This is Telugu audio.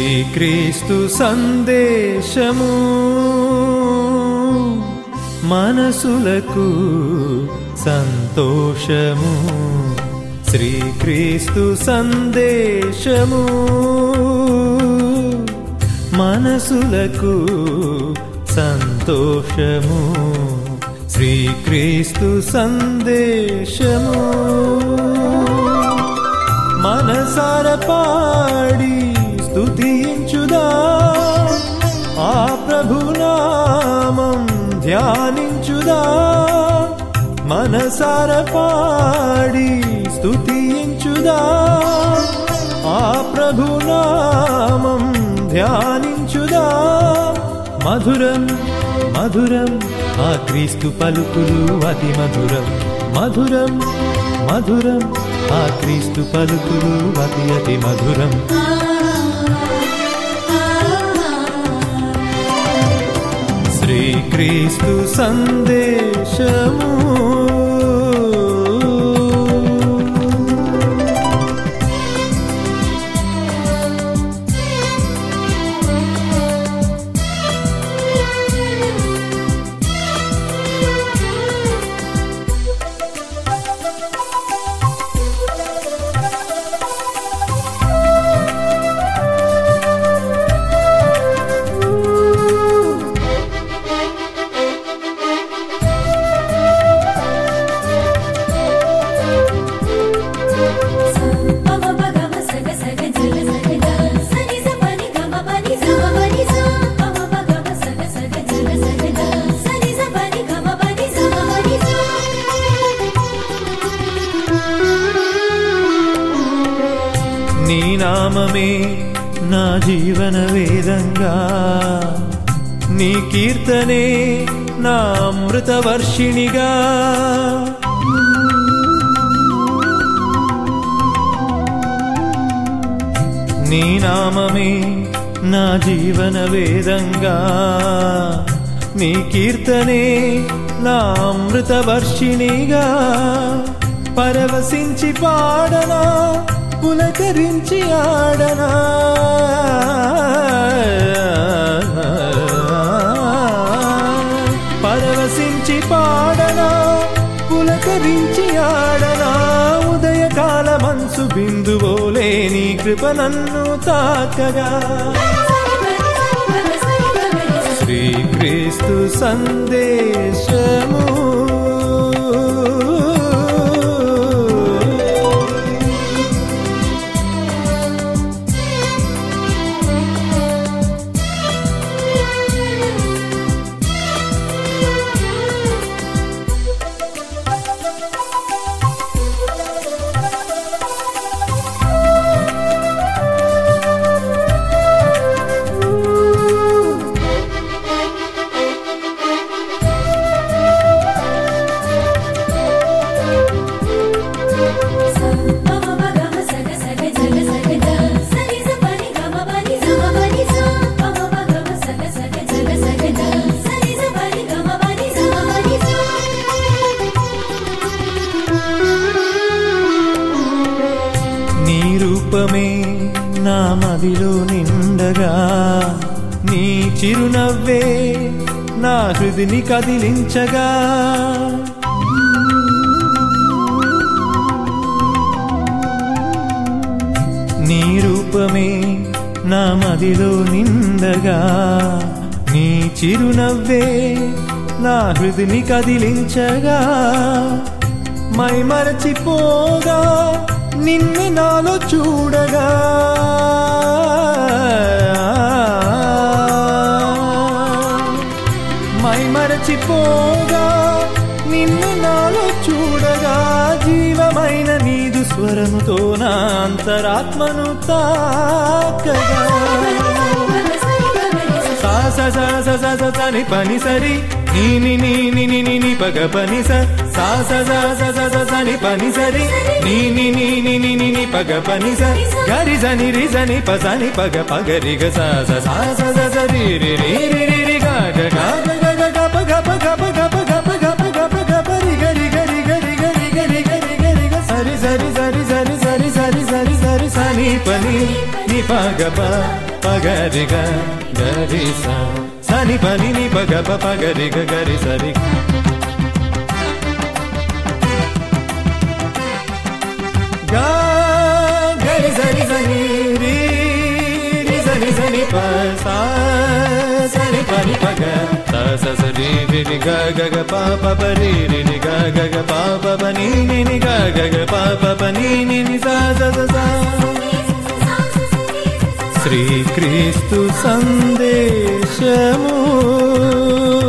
శ్రీక్రీస్తు సందేశము మనసులకు సంతోషము శ్రీక్రీస్తు సందేశము మనసులకు సంతోషము శ్రీక్రీస్తు సందేశము మనసార పాడి స్తుతించుదా ఆ ప్రభునామం ధ్యానించుదా మనసార పాడి స్తుతించుదా ఆ ప్రభునామం ధ్యానించుదా మధురం మధురం ఆ క్రీస్తు పలుకులు అతి మధురం మధురం మధురం ఆ క్రీస్తు పలుకులు అతి అతి మధురం శ్రీక్రీస్తు సందేశము పమ పగమ సగ సగ జల సగ గ సని స పని గమ పని స మ పని స పమ పగమ సగ సగ జల సగ గ సని స పని గమ పని స మ పని స నీ నామమే నా జీవన వేదంగా నీ కీర్తనే నా అమృత వర్షిణిగా నీ నామమే నా జీవన వేదంగా నీ కీర్తనే నా అమృత వర్షిణిగా పరవశించి పాడనా పులకరించి ఆడనా పరవశించి పాడనా పులకరించి ఆడనా ఉదయకాల మనసు బిందువోలే నీ కృప నన్ను తాకగా శ్రీక్రీస్తు సందేశము పమ పగమ సగ సగ జల సగ గ సని స పని గమ పని స మ పని స పమ పగమ సగ సగ జల సగ గ సని స పని గమ పని స మ పని స నీ రూపమే నా మదిలో నిండగా నీ చిరునవ్వే నా హృదిని కదిలించగా నీ రూపమే నా మదిలో నిండగా నీ చిరునవ్వే నా హృదిని కదిలించగా మై మరచిపోగా నిన్ను నాలో చూడగా మై మరచిపోగా నిన్ను నాలో చూడగా జీవమైన నీదు స్వరముతో నా అంతరాత్మను తాకగా సా స స స స స స ని పని సరి నీ ని ని ని ని ని ని పగ పని స సా స స స స స స ని పని సరి నీ ని ని ని ని ని ని పగ పని స గరి స ని రి స ని ప స ని పగ పగ రి గ స స సా స స స రి రి రి రి రి రి గ గ గ గ గ గ గ ప గ ప గ ప గ ప గ ప గ ప గ ప గ ప రి గ రి గ రి గ రి గ రి గ రి గ రి గ రి గ రి గ సరి సరి సరి సరి సరి సరి సరి సరి సని నీ పని నీ పగ ప పగరిగ గరి స సని పని నీ పగ ప పగరిగ గరి సరి గా గరి సరి సని రి రి సని సని ప సా సని పని పగ త స స రి రి రి గ గ గ ప ప ప రి రి రి గ గ గ ప ప ప ని ని ని గ గ గ ప ప ప ని ని ని సా స స సా శ్రీక్రీస్తు సందేశము